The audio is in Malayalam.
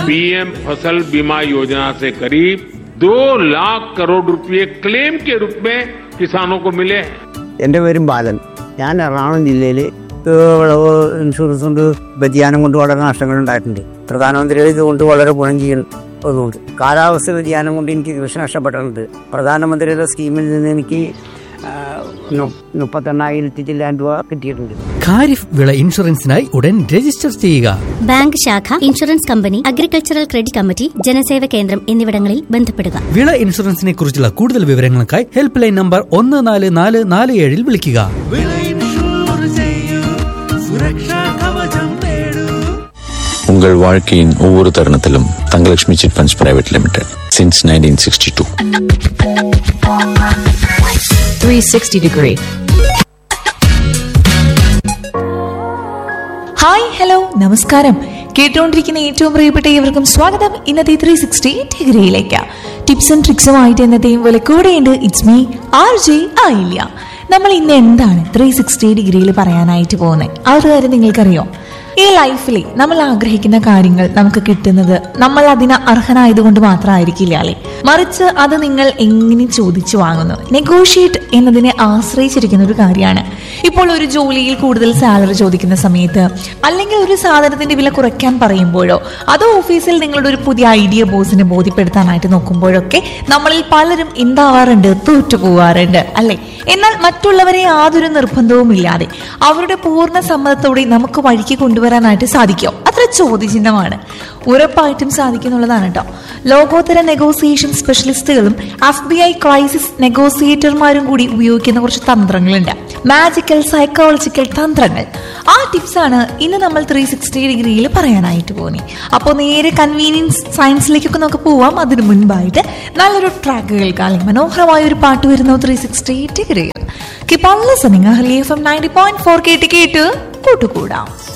पीएम फसल बीमा योजना से करीब दो लाख करोड़ रुपए क्लेम के रूप में किसानों को मिले हैं എൻ്റെ പേരും ബാലൻ ഞാൻ എറണാകുളം ജില്ലയിൽ വിളവ് ഇൻഷുറൻസ് കൊണ്ട് വ്യതിയാനം കൊണ്ട് വളരെ നഷ്ടങ്ങൾ ഉണ്ടായിട്ടുണ്ട് പ്രധാനമന്ത്രിയുടെ ഇതുകൊണ്ട് വളരെ ഗുണം ചെയ്യുന്നതുകൊണ്ട് കാലാവസ്ഥ വ്യതിയാനം കൊണ്ട് എനിക്ക് കൃഷി നഷ്ടപ്പെട്ടിട്ടുണ്ട് പ്രധാനമന്ത്രിയുടെ സ്കീമിൽ നിന്ന് എനിക്ക് ആ, നു- മുപ്പത്തെണ്ണായിരത്തി ചില്ലാൻ രൂപ കിട്ടിയിട്ടുണ്ട് ഖാരിഫ് വിള ഇൻഷുറൻസിനായി ഉടൻ രജിസ്റ്റർ ചെയ്യുക ബാങ്ക് ശാഖ insurance company agricultural credit committee Janaseva കേന്ദ്രം എന്നിവിടങ്ങളിൽ ബന്ധപ്പെടുക വിള ഇൻഷുറൻസിനെ കുറിച്ചുള്ള കൂടുതൽ വിവരങ്ങൾക്കായി ഹെൽപ്പ് ലൈൻ നമ്പർ ഒന്ന് നാല് നാല് നാല് ഏഴിൽ വിളിക്കുക உங்கள் வாழ்க்கையின் ஒவ்வொரு தருணத்திலும் Thangalakshmi chit funds private limited since nineteen sixty two 360 degree. Hi hello നമസ്കാരം കേട്ടുകൊണ്ടിരിക്കുന്ന ഏറ്റവും പ്രിയപ്പെട്ട ഏവർക്കും സ്വാഗതം ഇന്നത്തെ ത്രീ സിക്സ്റ്റി ഡിഗ്രിയിലേക്ക് ടിപ്സ് ആൻഡ് ട്രിക്സുമായിട്ട് എന്നത്തെയും പോലെ കൂടെയുണ്ട് ഇറ്റ്സ് മീ ആർ ജെ ആയില്ല നമ്മൾ ഇന്ന് എന്താണ് ത്രീ സിക്സ്റ്റി ഡിഗ്രിയിൽ പറയാനായിട്ട് പോകുന്നത് ആ ഒരു കാര്യം നിങ്ങൾക്കറിയോ ഈ ലൈഫിൽ നമ്മൾ ആഗ്രഹിക്കുന്ന കാര്യങ്ങൾ നമുക്ക് കിട്ടുന്നത് നമ്മൾ അതിന് അർഹനായതുകൊണ്ട് മാത്രമായിരിക്കില്ല അല്ലേ മറിച്ച് അത് നിങ്ങൾ എങ്ങനെ ചോദിച്ചു വാങ്ങുന്നു നെഗോഷിയേറ്റ് എന്നതിനെ ആശ്രയിച്ചിരിക്കുന്ന ഒരു കാര്യമാണ് ഇപ്പോൾ ഒരു ജോലിയിൽ കൂടുതൽ സാലറി ചോദിക്കുന്ന സമയത്ത് അല്ലെങ്കിൽ ഒരു സാധനത്തിന്റെ വില കുറയ്ക്കാൻ പറയുമ്പോഴോ അതോ ഓഫീസിൽ നിങ്ങളുടെ ഒരു പുതിയ ഐഡിയ ബോസിനെ ബോധ്യപ്പെടുത്താനായിട്ട് നോക്കുമ്പോഴൊക്കെ നമ്മളിൽ പലരും എന്താവാറുണ്ട് തോറ്റു പോവാറുണ്ട് അല്ലെ എന്നാൽ മറ്റുള്ളവരെ യാതൊരു നിർബന്ധവും ഇല്ലാതെ അവരുടെ പൂർണ്ണ സമ്മതത്തോടെ നമുക്ക് വഴിക്ക് കൊണ്ടുവരാനായിട്ട് സാധിക്കുമോ അത്ര ചോദ്യചിഹ്നമാണ് ഉറപ്പായിട്ടും സാധിക്കുന്നുള്ളതാണ് കേട്ടോ ലോകോത്തര നെഗോസിയേഷൻ സ്പെഷ്യലിസ്റ്റുകളും എഫ് ബി ഐ ക്രൈസിസ് നെഗോസിയേറ്റർമാരും കൂടി ഉപയോഗിക്കുന്ന കുറച്ച് തന്ത്രങ്ങളുണ്ട് മാജിക്കൽ സൈക്കോളജിക്കൽ തന്ത്രങ്ങൾ ആ ടിപ്സ് ആണ് ഇന്ന് നമ്മൾ ത്രീ സിക്സ്റ്റി ഡിഗ്രിയിൽ പറയാനായിട്ട് പോകുന്നത് അപ്പോൾ നേരെ കൺവീനിയൻസ് സയൻസിലേക്കൊക്കെ നമുക്ക് പോവാം അതിനു മുൻപായിട്ട് നല്ലൊരു ട്രാക്ക് കേൾക്കാം അല്ലെങ്കിൽ മനോഹരമായ ഒരു പാട്ട് വരുന്നു ത്രീ സിക്സ്റ്റി ഡിഗ്രിയിൽ കിപ്പോൾ ലിസണിങ് ഹലി F M ninety point four കേട്ട് കേട്ട് കൂട്ടുകൂടാം